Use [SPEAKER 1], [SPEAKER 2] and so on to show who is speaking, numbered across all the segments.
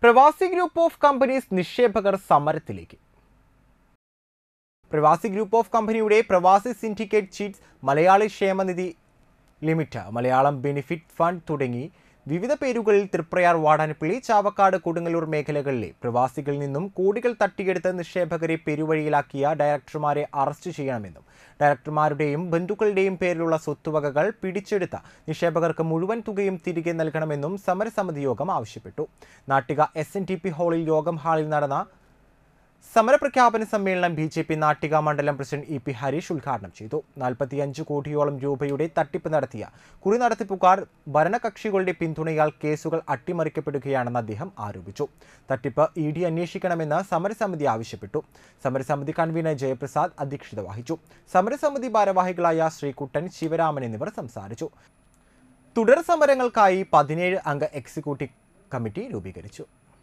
[SPEAKER 1] പ്രവാസി group of companies നിക്ഷേപകർ സമരത്തിലേക്ക് പ്രവാസി ഗ്രൂപ്പ് ഓഫ് കമ്പനിയുടെ പ്രവാസി സിൻഡിക്കേറ്റ് ചീറ്റ്സ് മലയാളി ക്ഷേമനിധി ലിമിറ്റ് മലയാളം ബെനിഫിറ്റ് ഫണ്ട് തുടങ്ങി വിവിധ പേരുകളിൽ തൃപ്രയാർ വാടാനപ്പള്ളി ചാവക്കാട് കൊടുങ്ങല്ലൂർ മേഖലകളിലെ പ്രവാസികളിൽ നിന്നും കോടികൾ തട്ടിയെടുത്ത് നിക്ഷേപകരെ പെരുവഴിയിലാക്കിയ ഡയറക്ടർമാരെ അറസ്റ്റ് ചെയ്യണമെന്നും ഡയറക്ടർമാരുടെയും ബന്ധുക്കളുടെയും പേരിലുള്ള സ്വത്തുവകകൾ പിടിച്ചെടുത്ത നിക്ഷേപകർക്ക് മുഴുവൻ തുകയും തിരികെ നൽകണമെന്നും സമരസമിതി യോഗം ആവശ്യപ്പെട്ടു Nattika S N T P ഹാളിൽ യോഗം ഹാളിൽ നടന്ന സമരപ്രഖ്യാപന സമ്മേളനം ബി ജെ പി നാട്ടിക മണ്ഡലം പ്രസിഡന്റ് ഇ പി ഹരീഷ് ഉദ്ഘാടനം ചെയ്തു നാൽപ്പത്തിയഞ്ച് കോടിയോളം രൂപയുടെ തട്ടിപ്പ് നടത്തിയ കുറി നടത്തിപ്പുകാർ ഭരണകക്ഷികളുടെ പിന്തുണയാൽ കേസുകൾ അട്ടിമറിക്കപ്പെടുകയാണെന്ന് അദ്ദേഹം ആരോപിച്ചു തട്ടിപ്പ് ഇ ഡി അന്വേഷിക്കണമെന്ന് സമരസമിതി ആവശ്യപ്പെട്ടു സമരസമിതി കൺവീനർ ജയപ്രസാദ് അധ്യക്ഷത വഹിച്ചു സമരസമിതി ഭാരവാഹികളായ ശ്രീകുട്ടൻ ശിവരാമൻ എന്നിവർ സംസാരിച്ചു തുടർ സമരങ്ങൾക്കായി പതിനേഴ് അംഗ എക്സിക്യൂട്ടീവ് കമ്മിറ്റി രൂപീകരിച്ചു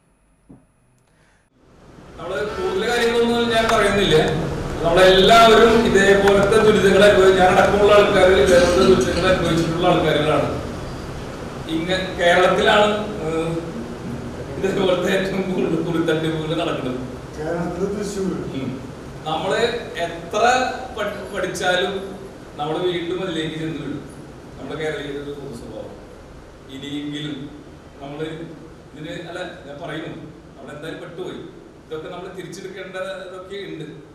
[SPEAKER 2] നമ്മള് കൂടുതൽ കാര്യങ്ങളൊന്നും ഞാൻ പറയുന്നില്ല നമ്മളെല്ലാവരും ഇതേപോലത്തെ ദുരിതങ്ങൾ അനുഭവിച്ച് ഞാൻ അടക്കമുള്ള ആൾക്കാർ ഇതേപോലത്തെ ദുരിതങ്ങൾ അനുഭവിച്ചിട്ടുള്ള ആൾക്കാരുകളാണ് ഇങ്ങ കേരളത്തിലാണ് ഏഹ്, ഇതേപോലത്തെ ഏറ്റവും കൂടുതൽ കുറിത്തട്ടിപ്പുകൾ നടക്കുന്നത്
[SPEAKER 3] കേരളത്തിൽ തൃശ്ശൂർ
[SPEAKER 2] ഉം. നമ്മള് എത്ര പഠി- പഠിച്ചാലും നമ്മൾ വീണ്ടും അതിലേക്ക് ചെന്ന് വിടും നമ്മുടെ കേരളീയരുടെ ഒരു പൊതു സ്വഭാവം ഇനിയെങ്കിലും നമ്മൾ ഇതിന് അല്ല ഞാൻ പറയുന്നു നമ്മൾ എന്തായാലും പെട്ടുപോയി ഇതൊക്കെ നമ്മൾ തിരിച്ചെടുക്കേണ്ട ഇതൊക്കെ ഉണ്ട്